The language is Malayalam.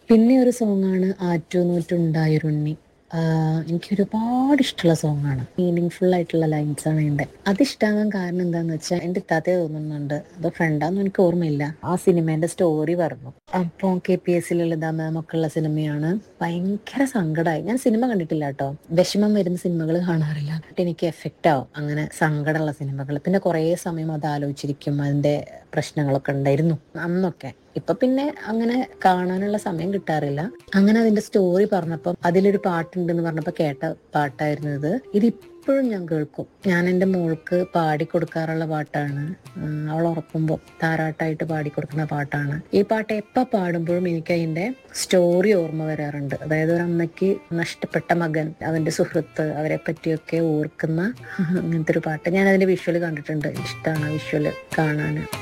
പിന്നെ ഒരു സോങ്ങാണ് ആറ്റുനൂറ്റുണ്ടായൊരുണ്ണി ആഹ് എനിക്ക് ഒരുപാട് ഇഷ്ടമുള്ള സോങ്ങാണ് മീനിങ് ഫുൾ ആയിട്ടുള്ള ലൈൻസ് ആണ് എൻ്റെ അതിഷ്ടാകാൻ കാരണം എന്താന്ന് വെച്ചാൽ എൻ്റെ ഇത്താത്തേ തോന്നുന്നുണ്ട് അത് ഫ്രണ്ടാന്ന് എനിക്ക് ഓർമ്മയില്ല ആ സിനിമേന്റെ സ്റ്റോറി പറഞ്ഞു അപ്പോൾ K P S Lalitha ma'am ഒക്കെ ഉള്ള സിനിമയാണ് ഭയങ്കര സങ്കടമായി ഞാൻ സിനിമ കണ്ടിട്ടില്ല കേട്ടോ വിഷമം വരുന്ന സിനിമകൾ കാണാറില്ല എനിക്ക് എഫക്റ്റ് ആവും അങ്ങനെ സങ്കടമുള്ള സിനിമകൾ പിന്നെ കുറേ സമയം അത് ആലോചിച്ചിരിക്കും അതിന്റെ പ്രശ്നങ്ങളൊക്കെ ഉണ്ടായിരുന്നു അന്നൊക്കെ ഇപ്പൊ പിന്നെ അങ്ങനെ കാണാനുള്ള സമയം കിട്ടാറില്ല അങ്ങനെ അതിന്റെ സ്റ്റോറി പറഞ്ഞപ്പം അതിലൊരു പാട്ടുണ്ടെന്ന് പറഞ്ഞപ്പോ കേട്ട പാട്ടായിരുന്നു ഇത് ഇത് ഇപ്പോഴും ഞാൻ കേൾക്കും ഞാൻ എൻ്റെ മോൾക്ക് പാടി കൊടുക്കാറുള്ള പാട്ടാണ് ഉം, അവൾ ഉറക്കുമ്പോൾ താരാട്ടായിട്ട് പാടി കൊടുക്കുന്ന പാട്ടാണ് ഈ പാട്ട് എപ്പോൾ പാടുമ്പോഴും എനിക്ക് അതിന്റെ സ്റ്റോറി ഓർമ്മ വരാറുണ്ട് അതായത് ഒരു അമ്മയ്ക്ക് നഷ്ടപ്പെട്ട മകൻ അവന്റെ സുഹൃത്ത് അവരെ പറ്റിയൊക്കെ ഓർക്കുന്ന അങ്ങനത്തെ ഒരു പാട്ട് ഞാൻ അതിന്റെ വിഷ്വൽ കണ്ടിട്ടുണ്ട് ഇഷ്ടമാണ് വിഷ്വൽ കാണാൻ